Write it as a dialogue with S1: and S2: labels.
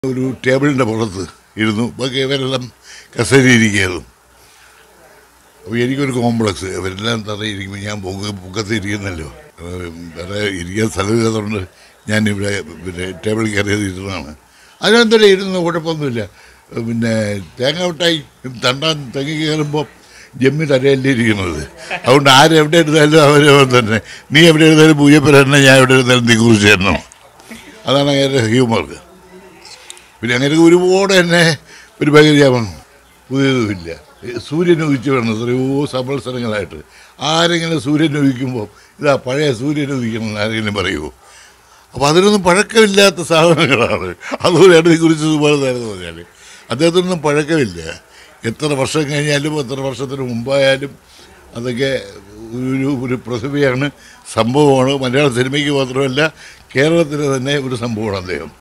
S1: ഒരു ടേബിളിൻ്റെ പുറത്ത് ഇരുന്നു ബാക്കി ഇവരെല്ലാം കസേരയിരിക്കുകയായിരുന്നു അപ്പോൾ എനിക്കൊരു കോംപ്ലക്സ് ഇവരെല്ലാം തറയിരിക്കുമ്പോൾ ഞാൻ പൊക്ക പൊക്കത്ത് ഇരിക്കുന്നല്ലോ ഏഹ് വേറെ ഇരിക്കാൻ സ്ഥലമില്ലാത്തതുകൊണ്ട് ഞാൻ ഇവിടെ പിന്നെ ടേബിൾ കയറിയത് ഇരുന്നതാണ് അതിനെന്തല്ലേ ഇരുന്ന് കുഴപ്പമൊന്നുമില്ല ഏഹ് പിന്നെ തേങ്ങ മിഠായി തണ്ടാൻ തെങ്ങി കയറുമ്പോൾ ജമ്മി തലയല്ലേ ഇരിക്കുന്നത് അതുകൊണ്ട് ആരെവിടെ ഇരുന്നാലും അവരവൻ തന്നെ നീ എവിടെ ഇരുന്നാലും പൂജപ്പുര തന്നെ ഞാൻ എവിടെ ഇരുന്നാലും നീ കുറിച്ച് തരണം അതാണ് അങ്ങനെ ഹ്യൂമർ പിന്നെ അങ്ങനെ ഒരുപാട് തന്നെ ഒരു പരിചാപം പുതിയതുമില്ല സൂര്യൻ ഉദിച്ച് വേണം എത്രയോ സംവത്സരങ്ങളായിട്ട് ആരെങ്കിലും സൂര്യൻ ഉദിക്കുമ്പോൾ ഇതാ പഴയ സൂര്യൻ ഉദിക്കണം എന്ന് ആരെങ്കിലും പറയുമോ അപ്പോൾ അതിനൊന്നും പഴക്കമില്ലാത്ത സാധനങ്ങളാണ് അതുപോലെയാണ് ഇതിനെക്കുറിച്ച് സുമാരെന്ന് പറഞ്ഞാൽ അദ്ദേഹത്തിനൊന്നും പഴക്കമില്ല എത്ര വർഷം കഴിഞ്ഞാലും എത്ര വർഷത്തിന് മുമ്പായാലും അതൊക്കെ ഒരു ഒരു പ്രതിഭയാണ് സംഭവമാണ് മലയാള സിനിമയ്ക്ക് മാത്രമല്ല കേരളത്തിന് തന്നെ ഒരു സംഭവമാണ് അദ്ദേഹം